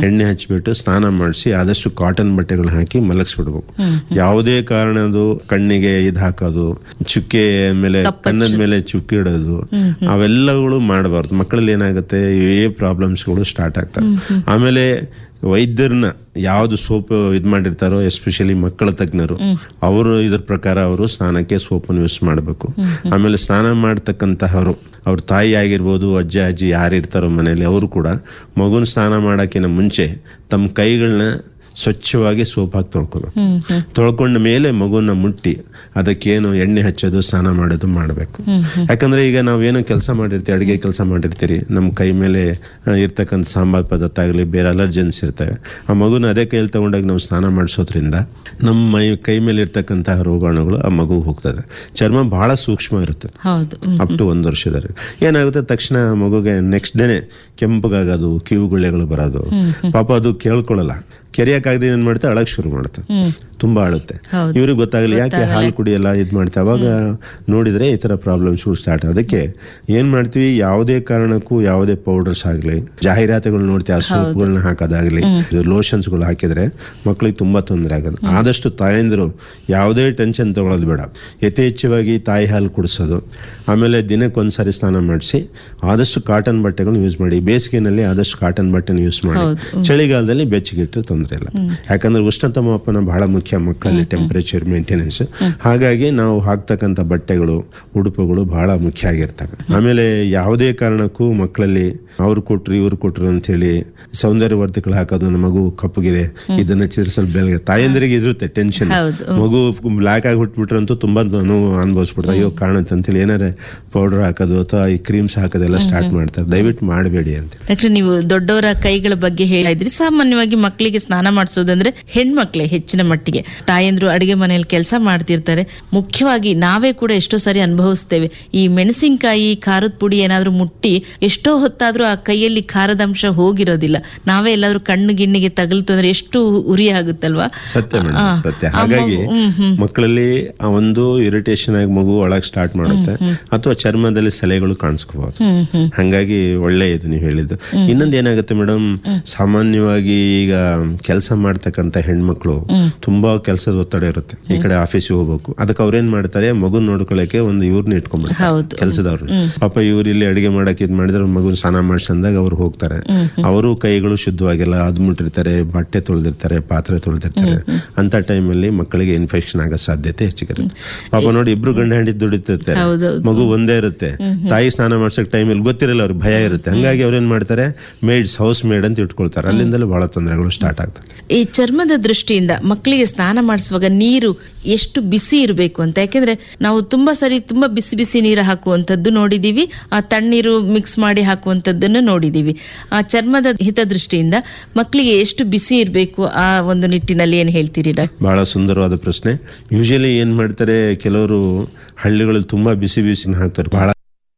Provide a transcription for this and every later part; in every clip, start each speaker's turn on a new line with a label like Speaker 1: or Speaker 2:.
Speaker 1: ಎಣ್ಣೆ ಹಚ್ಬಿಟ್ಟು ಸ್ನಾನ ಮಾಡಿಸಿ ಆದಷ್ಟು ಕಾಟನ್ ಬಟ್ಟೆಗಳು ಹಾಕಿ ಮಲಗಿಸ್ಬಿಡ್ಬೇಕು ಯಾವುದೇ ಕಾರಣದು ಕಣ್ಣಿಗೆ ಇದು ಹಾಕೋದು ಚುಕ್ಕೆ ಮೇಲೆ ಕನ್ನದ ಮೇಲೆ ಚುಕ್ಕಿ ಇಡೋದು ಅವೆಲ್ಲಗಳು ಮಾಡಬಾರ್ದು ಮಕ್ಕಳಲ್ಲಿ ಏನಾಗುತ್ತೆ ಇವೇ ಪ್ರಾಬ್ಲಮ್ಸ್ಗಳು ಸ್ಟಾರ್ಟ್ ಆಗ್ತವೆ ಆಮೇಲೆ ವೈದ್ಯರನ್ನ ಯಾವ್ದು ಸೋಪ್ ಇದು ಮಾಡಿರ್ತಾರೋ ಎಸ್ಪೆಷಲಿ ಮಕ್ಕಳ ತಜ್ಞರು ಅವರು ಇದ್ರ ಪ್ರಕಾರ ಅವರು ಸ್ನಾನಕ್ಕೆ ಸೋಪನ್ನು ಯೂಸ್ ಮಾಡಬೇಕು ಆಮೇಲೆ ಸ್ನಾನ ಮಾಡ್ತಕ್ಕಂತಹವರು ಅವ್ರ ತಾಯಿ ಆಗಿರ್ಬೋದು ಅಜ್ಜ ಅಜ್ಜಿ ಯಾರು ಇರ್ತಾರೋ ಮನೇಲಿ ಅವರು ಕೂಡ ಮಗುನ ಸ್ನಾನ ಮಾಡೋಕ್ಕಿಂತ ಮುಂಚೆ ತಮ್ಮ ಕೈಗಳನ್ನ ಸ್ವಚ್ಛವಾಗಿ ಸೋಪ್ ಹಾಕಿ ತೊಳ್ಕೊಬೇಕು ತೊಳ್ಕೊಂಡ ಮೇಲೆ ಮಗುನ ಮುಟ್ಟಿ ಅದಕ್ಕೇನು ಎಣ್ಣೆ ಹಚ್ಚೋದು ಸ್ನಾನ ಮಾಡೋದು ಮಾಡಬೇಕು ಯಾಕಂದ್ರೆ ಈಗ ನಾವೇನೋ ಕೆಲಸ ಮಾಡಿರ್ತೀವಿ ಅಡುಗೆ ಕೆಲಸ ಮಾಡಿರ್ತೀರಿ ನಮ್ಮ ಕೈ ಮೇಲೆ ಆ, ಇರ್ತಕ್ಕಂಥ ಸಾಂಬಾರ್ ಪದಾರ್ಥ ಆಗಲಿ ಬೇರೆ ಅಲರ್ಜೆನ್ಸ್ ಇರ್ತವೆ ಆ ಮಗುನ ಅದೇ ಕೈಯಲ್ಲಿ ತಗೊಂಡಾಗ ನಾವು ಸ್ನಾನ ಮಾಡಿಸೋದ್ರಿಂದ ನಮ್ಮ ಮೈ ಕೈ ಮೇಲೆ ಇರ್ತಕ್ಕಂತಹ ರೋಗಾಣುಗಳು ಆ ಮಗು ಹೋಗ್ತದೆ ಚರ್ಮ ಬಹಳ ಸೂಕ್ಷ್ಮ ಇರುತ್ತೆ
Speaker 2: ಹೌದು
Speaker 1: ಅಪ್ ಟು ಒಂದು ವರ್ಷದವರೆಗೆ ಏನಾಗುತ್ತೆ ತಕ್ಷಣ ಮಗುಗೆ ನೆಕ್ಸ್ಟ್ ಡೇನೆ ಕೆಂಪಗಾಗೋದು ಕಿವುಗುಳ್ಳೆಗಳು ಬರೋದು ಪಾಪ ಅದು ಕೇಳ್ಕೊಳ್ಳಲ್ಲ ಕೆರೆಯಕ್ಕಾಗದೆ ಏನ್ ಮಾಡುತ್ತೆ ಅಳಕ್ ಶುರು ಮಾಡುತ್ತೆ ತುಂಬಾ ಅಳುತ್ತೆ
Speaker 2: ಹೌದು.
Speaker 1: ಇವ್ರಿಗೆ ಗೊತ್ತಾಗಲಿ ಯಾಕೆ ಹಾಲು ಕುಡಿಯಲ್ಲ ಇದು ಮಾಡ್ತೆ ಅವಾಗ ನೋಡಿದ್ರೆ ಈ ತರ ಪ್ರಾಬ್ಲಮ್ಸ್ ಸ್ಟಾರ್ಟ್ ಅದಕ್ಕೆ ಏನ್ ಮಾಡ್ತೀವಿ ಯಾವುದೇ ಕಾರಣಕ್ಕೂ ಯಾವುದೇ ಪೌಡರ್ಸ್ ಆಗಲಿ ಜಾಹೀರಾತುಗಳು ನೋಡ್ತೀವಿ ಆ ಸೋಪ್ಗಳನ್ನ ಹಾಕೋದಾಗ್ಲಿ ಲೋಷನ್ಸ್ಗಳು ಹಾಕಿದ್ರೆ ಮಕ್ಕಳಿಗೆ ತುಂಬಾ ತೊಂದರೆ ಆಗೋದು ಆದಷ್ಟು ತಾಯಂದಿರು ಯಾವುದೇ ಟೆನ್ಷನ್ ತಗೊಳ್ಳೋದು ಬೇಡ ಯಥೇಚ್ಛವಾಗಿ ತಾಯಿ ಹಾಲು ಕುಡಿಸೋದು ಆಮೇಲೆ ದಿನಕ್ಕೆ ಒಂದ್ಸಾರಿ ಸ್ನಾನ ಮಾಡಿಸಿ ಆದಷ್ಟು ಕಾಟನ್ ಬಟ್ಟೆಗಳನ್ನ ಯೂಸ್ ಮಾಡಿ ಬೇಸಿಗೆನಲ್ಲಿ ಆದಷ್ಟು ಕಾಟನ್ ಬಟ್ಟೆನ ಯೂಸ್ ಮಾಡಿ ಚಳಿಗಾಲದಲ್ಲಿ ಬೆಚ್ಚಗಿಟ್ಟರೆ ತೊಂದರೆ ಇಲ್ಲ ಯಾಕಂದ್ರೆ ಉಷ್ಣತಾಮಾಪನ ಬಹಳ ಮುಖ್ಯ ಮಕ್ಕಳಲ್ಲಿ ಟೆಂಪರೇಚರ್ ಮೇಂಟೆನೆನ್ಸ್ ಹಾಗಾಗಿ ನಾವು ಹಾಕ್ತಕ್ಕಂಥ ಬಟ್ಟೆಗಳು ಉಡುಪುಗಳು ಬಹಳ ಮುಖ್ಯ ಆಗಿರ್ತವೆ ಆಮೇಲೆ ಯಾವುದೇ ಕಾರಣಕ್ಕೂ ಮಕ್ಕಳಲ್ಲಿ ಅವ್ರು ಕೊಟ್ರು ಇವ್ರು ಕೊಟ್ರು ಅಂತ ಹೇಳಿ ಸೌಂದರ್ಯವರ್ಧಕಗಳು ಹಾಕೋದು ನಮ್ಮ ಮಗು ಕಪ್ಪಗಿದೆ ಇದನ್ನ ಚಿರ್ಸಲ್ ಬೆಳಗ್ಗೆ ತಾಯಂದಿರಿಗೆ ಇರುತ್ತೆ ಟೆನ್ಷನ್
Speaker 2: ಹೌದು.
Speaker 1: ಮಗು ಬ್ಲ್ಯಾಕ್ ಆಗಿ ಹುಟ್ಬಿಟ್ರಂತೂ ತುಂಬಾ ನೋವು ಅನುಭವಿಸ್ಬಿಡ್ತಾರೆ ಅಯ್ಯೋ ಕಾಣುತ್ತೆ ಅಂತೇಳಿ ಏನಾರ ಪೌಡರ್ ಹಾಕೋದು ಅಥವಾ ಈ ಕ್ರೀಮ್ಸ್ ಹಾಕೋದೆಲ್ಲ ಸ್ಟಾರ್ಟ್ ಮಾಡ್ತಾರೆ ದಯವಿಟ್ಟು ಮಾಡಬೇಡಿ ಅಂತ
Speaker 2: ಡಾಕ್ಟರ್ ನೀವು ದೊಡ್ಡವರ ಕೈಗಳ ಬಗ್ಗೆ ಹೇಳಿದ್ರಿ ಸಾಮಾನ್ಯವಾಗಿ ಮಕ್ಕಳಿಗೆ ಸ್ನಾನ ಮಾಡಿಸೋದಂದ್ರೆ ಹೆಣ್ಮಕ್ಳೇ ಹೆಚ್ಚಿನ ಮಟ್ಟಿಗೆ ತಾಯಂದ್ರು ಅಡಿಗೆ ಮನೆಯಲ್ಲಿ ಕೆಲಸ ಮಾಡ್ತಿರ್ತಾರೆ ಮುಖ್ಯವಾಗಿ ನಾವೇ ಕೂಡ ಎಷ್ಟೋ ಸಾರಿ ಅನುಭವಿಸ್ತೇವೆ ಈ ಮೆಣಸಿನಕಾಯಿ ಖಾರದ ಪುಡಿ ಏನಾದ್ರೂ ಮುಟ್ಟಿ ಎಷ್ಟೋ ಹೊತ್ತಾದ್ರೂ ಆ ಕೈಯಲ್ಲಿ ಖಾರದ ಅಂಶ ಹೋಗಿರೋದಿಲ್ಲ ನಾವೇ ಎಲ್ಲಾದ್ರೂ ಕಣ್ಣು ಗಿಣ್ಣಿಗೆ ತಗಲ್ತು ಅಂದ್ರೆ ಎಷ್ಟು ಉರಿ ಆಗುತ್ತಲ್ವಾ
Speaker 1: ಸತ್ಯ ಮೇಡಮ್
Speaker 2: ಆ,
Speaker 1: ಸತ್ಯ
Speaker 2: ಆ
Speaker 1: ಹಾಗಾಗಿ
Speaker 2: ಮಗು- ಹ್ಮ್, ಹ್ಮ್.
Speaker 1: ಮಕ್ಕಳಲ್ಲಿ ಆ ಒಂದು ಇರಿಟೇಷನ್ ಆಗಿ ಮಗು ಒಳಗೆ ಸ್ಟಾರ್ಟ್ ಮಾಡುತ್ತೆ ಅಥವಾ ಚರ್ಮದಲ್ಲಿ ಸೆಲೆಗಳು ಕಾಣಿಸ್ಕೋಬಹುದು
Speaker 2: ಹ್ಮ್ ಹ್ಮ್
Speaker 1: ಹಂಗಾಗಿ ಒಳ್ಳೆ ಇದು ನೀವು ಹೇಳಿದ್ದು ಇನ್ನೊಂದು ಏನಾಗುತ್ತೆ ಮೇಡಮ್ ಸಾಮಾನ್ಯವಾಗಿ ಈಗ ಕೆಲಸ ಮಾಡ್ತಕ್ಕಂಥ ಹೆಣ್ಮಕ್ಳು ತುಂಬಾ ಕೆಲಸದ ಒತ್ತಡ ಇರುತ್ತೆ ಈ ಕಡೆ ಆಫೀಸಿಗೆ ಹೋಗ್ಬೇಕು ಅದಕ್ಕೆ ಅವ್ರೇನ್ ಮಾಡ್ತಾರೆ ಮಗುನ್ ನೋಡ್ಕೊಳ್ಳಕ್ಕೆ ಒಂದು ಇವ್ರನ್ನ ಇಟ್ಕೊಂಡ್ಬಿಡ್ತಾರೆ
Speaker 2: ಹೌದು.
Speaker 1: ಕೆಲಸದವ್ರು ಪಾಪ ಇವ್ರು ಇಲ್ಲಿ ಅಡಿಗೆ ಮಾಡಕ್ ಇದ್ ಮಾಡಿದ್ರೆ ಮಗುನ ಸ್ನಾನ ಮಾಡ್ಸಂದಾಗ ಅವ್ರು ಹೋಗ್ತಾರೆ ಅವರು ಕೈಗಳು ಶುದ್ಧವಾಗಿಲ್ಲ ಅದ್ ಮುಟ್ಟಿರ್ತಾರೆ ಬಟ್ಟೆ ತೊಳೆದಿರ್ತಾರೆ ಪಾತ್ರೆ ತೊಳೆದಿರ್ತಾರೆ ಅಂತ ಟೈಮಲ್ಲಿ ಮಕ್ಕಳಿಗೆ ಇನ್ಫೆಕ್ಷನ್ ಆಗೋ ಸಾಧ್ಯತೆ ಹೆಚ್ಚಿಗಿರುತ್ತೆ ಪಾಪ ನೋಡಿ ಇಬ್ರು ಗಂಡ ಹೆಂಡಿ ದುಡಿತಿರ್ತಾರೆ
Speaker 2: ಹೌದೌದು.
Speaker 1: ಮಗು ಒಂದೇ ಇರುತ್ತೆ ತಾಯಿ ಸ್ನಾನ ಮಾಡ್ಸಕ್ ಟೈಮಲ್ಲಿ ಗೊತ್ತಿರಲ್ಲ ಅವ್ರಿಗೆ ಭಯ ಇರುತ್ತೆ ಹಂಗಾಗಿ ಅವ್ರೇನ್ ಮಾಡ್ತಾರೆ ಮೇಡ್ಸ್ ಹೌಸ್ ಮೇಡ್ ಅಂತ ಇಟ್ಕೊಳ್ತಾರೆ ಅಲ್ಲಿಂದಲೇ ಬಹಳ ತೊಂದರೆಗಳು ಸ್ಟಾರ್ಟ್ ಆಗ್ತದೆ
Speaker 2: ಈ ಚರ್ಮದ ದೃಷ್ಟಿಯಿಂದ ಮಕ್ಕಳಿಗೆ ಸ್ನಾನ ಮಾಡಿಸುವಾಗ ನೀರು ಎಷ್ಟು ಬಿಸಿ ಇರಬೇಕು ಅಂತ ಯಾಕೆಂದ್ರೆ ನಾವು ತುಂಬಾ ಸರಿ ತುಂಬಾ ಬಿಸಿ ಬಿಸಿ ನೀರು ಹಾಕುವಂಥದ್ದು ನೋಡಿದೀವಿ ಆ ತಣ್ಣೀರು ಮಿಕ್ಸ್ ಮಾಡಿ ಹಾಕುವಂಥದ್ದನ್ನು ನೋಡಿದೀವಿ ಆ ಚರ್ಮದ ಹಿತದೃಷ್ಟಿಯಿಂದ ಮಕ್ಕಳಿಗೆ ಎಷ್ಟು ಬಿಸಿ ಇರಬೇಕು ಆ ಒಂದು ನಿಟ್ಟಿನಲ್ಲಿ ಏನ್ ಹೇಳ್ತೀರಿ ಡಾಕ್ಟರ್
Speaker 1: ಬಹಳ ಸುಂದರವಾದ ಪ್ರಶ್ನೆ ಯೂಶಲಿ ಏನ್ ಮಾಡ್ತಾರೆ ಕೆಲವರು ಹಳ್ಳಿಗಳಲ್ಲಿ ತುಂಬಾ ಬಿಸಿ ಬಿಸಿ ಹಾಕ್ತಾರೆ ಬಹಳ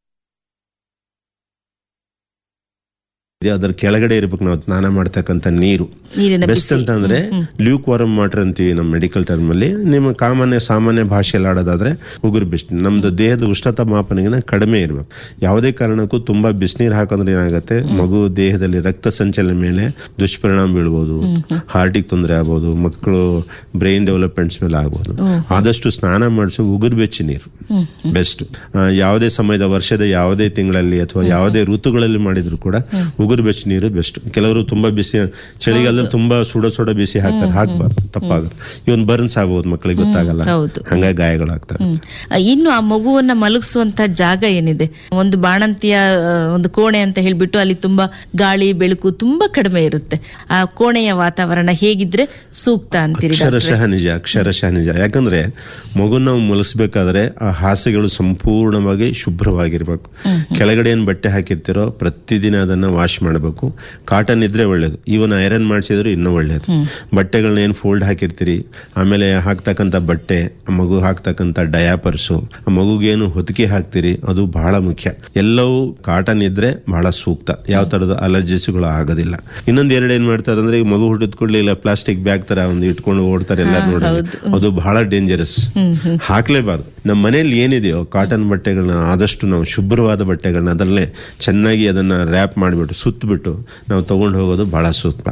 Speaker 1: ಅದರ ಕೆಳಗಡೆ ಇರ್ಬೇಕು ನಾವು ಸ್ನಾನ ಮಾಡ್ತಕ್ಕಂಥ ನೀರು
Speaker 2: ನೀರಿನ
Speaker 1: ಬೆಸ್ಟ್ ಅಂತ ಅಂದ್ರೆ ಲ್ಯೂಕ್ ವಾರಮ್ ವಾಟರ್ ಅಂತೀವಿ ನಮ್ಮ ಮೆಡಿಕಲ್ ಟರ್ಮ್ ಅಲ್ಲಿ ನಿಮ್ಮ ಕಾಮನ್ಯ ಸಾಮಾನ್ಯ ಭಾಷೆಯಲ್ಲಿ ಆಡೋದಾದ್ರೆ ಉಗುರು ಬೆಸ್ಟ್ ನಮ್ದು ದೇಹದ ಉಷ್ಣತಾ ಮಾಪನಗಿನ ಕಡಿಮೆ ಇರಬೇಕು ಯಾವುದೇ ಕಾರಣಕ್ಕೂ ತುಂಬಾ ಬಿಸಿನೀರು ಹಾಕೋದ್ರೆ ಏನಾಗುತ್ತೆ ಮಗು ದೇಹದಲ್ಲಿ ರಕ್ತ ಸಂಚಲನ ಮೇಲೆ ದುಷ್ಪರಿಣಾಮ ಬೀಳ್ಬೋದು ಹಾರ್ಟಿಗೆ ತೊಂದರೆ ಆಗ್ಬೋದು ಮಕ್ಕಳು ಬ್ರೈನ್ ಡೆವಲಪ್ಮೆಂಟ್ಸ್ ಮೇಲೆ ಆಗ್ಬೋದು ಆದಷ್ಟು ಸ್ನಾನ ಮಾಡಿಸಿ ಉಗುರು ಬೆಚ್ಚಿ ನೀರು ಬೆಸ್ಟ್ ಯಾವುದೇ ಸಮಯದ ವರ್ಷದ ಯಾವುದೇ ತಿಂಗಳಲ್ಲಿ ಅಥವಾ ಯಾವುದೇ ಋತುಗಳಲ್ಲಿ ಮಾಡಿದ್ರು ಕೂಡ ಉಗುರು ಬೆಚ್ಚಿ ನೀರು ಬೆಸ್ಟ್ ಕೆಲವರು ತುಂಬಾ ಬಿಸಿ ಚಳಿಗಾಲದಲ್ಲಿ ತುಂಬಾ ಸುಡ ಸುಡ ಬಿಸಿ ಹಾಕ್ತಾರೆ ಹಾಕ್ಬಾರ್ದು ತಪ್ಪಾಗುತ್ತೆ ಇವನ್ ಬರ್ನ್ಸ್ ಆಗ್ಬೋದು ಮಕ್ಕಳಿಗೆ ಗೊತ್ತಾಗಲ್ಲ
Speaker 2: ಹೌದು.
Speaker 1: ಹಂಗಾಗಿ ಗಾಯಗಳಾಗ್ತವೆ
Speaker 2: ಆ, ಇನ್ನು ಆ ಮಗುವನ್ನ ಮಲಗಿಸುವಂತ ಜಾಗ ಏನಿದೆ ಒಂದು ಬಾಣಂತಿಯ ಆ, ಒಂದು ಕೋಣೆ ಅಂತ ಹೇಳ್ಬಿಟ್ಟು ಅಲ್ಲಿ ತುಂಬಾ ಗಾಳಿ ಬೆಳಕು ತುಂಬಾ ಕಡಿಮೆ ಇರುತ್ತೆ ಆ ಕೋಣೆಯ ವಾತಾವರಣ ಹೇಗಿದ್ರೆ ಸೂಕ್ತ ಅಂತೀರಿ ಡಾಕ್ಟ್ರೆ?
Speaker 1: ಅಕ್ಷರಶಃ ನಿಜ ಅಕ್ಷರಶಃ ನಿಜ ಯಾಕಂದ್ರೆ ಮಗು ನಾವು ಮಲಸ್ಬೇಕಾದ್ರೆ ಆ ಹಾಸಿಗೆಗಳು ಸಂಪೂರ್ಣವಾಗಿ ಶುಭ್ರವಾಗಿರ್ಬೇಕು ಕೆಳಗಡೆ ಏನ್ ಬಟ್ಟೆ ಹಾಕಿರ್ತೀರೋ ಪ್ರತಿದಿನ ಅದನ್ನ ವಾಶ್ ಮಾಡಬೇಕು ಕಾಟನ್ ಇದ್ರೆ ಒಳ್ಳೇದು ಇವನ್ ಐರನ್ ಮಾಡಿಸಿದ್ರು ಇನ್ನೂ ಒಳ್ಳೇದು ಬಟ್ಟೆಗಳನ್ನ ಏನ್ ಫೋಲ್ಡ್ ಹಾಕಿರ್ತೀರಿ ಆಮೇಲೆ ಹಾಕ್ತಕ್ಕಂಥ ಬಟ್ಟೆ ಆ ಮಗು ಹಾಕ್ತಕ್ಕಂಥ ಡಯಾಪರ್ಸು ಆ ಮಗುಗೇನು ಹೊದಿಕೆ ಹಾಕ್ತೀರಿ ಅದು ಬಹಳ ಮುಖ್ಯ ಎಲ್ಲವೂ ಕಾಟನ್ ಇದ್ರೆ ಬಹಳ ಸೂಕ್ತ ಯಾವ ತರದ ಅಲರ್ಜಿಸ್ಗಳು ಆಗೋದಿಲ್ಲ ಇನ್ನೊಂದ್ ಎರಡು ಏನ್ ಮಾಡ್ತಾರೆ ಅಂದ್ರೆ ಈಗ ಮಗು ಹುಟ್ಟಿದ ಕೂಡಲೇ ಇಲ್ಲ ಪ್ಲಾಸ್ಟಿಕ್ ಬ್ಯಾಗ್ ತರ ಒಂದು ಇಟ್ಕೊಂಡು ಓಡ್ತಾರೆ ಎಲ್ಲರೂ ನೋಡಿ ಅದು ಬಹಳ ಡೇಂಜರಸ್ ಹಾಕ್ಲೇಬಾರ್ದು ನಮ್ಮ ಮನೇಲಿ ಏನಿದೆಯೋ ಕಾಟನ್ ಬಟ್ಟೆಗಳನ್ನ ಆದಷ್ಟು ನಾವು ಶುಭ್ರವಾದ ಬಟ್ಟೆಗಳನ್ನ ಅದರಲ್ಲೇ ಚೆನ್ನಾಗಿ ಅದನ್ನ ರ್ಯಾಪ್ ಮಾಡಿಬಿಟ್ಟು ಸುತ್ತಬಿಟ್ಟು ನಾವು ತಗೊಂಡು ಹೋಗೋದು ಬಹಳ ಸೂಕ್ತ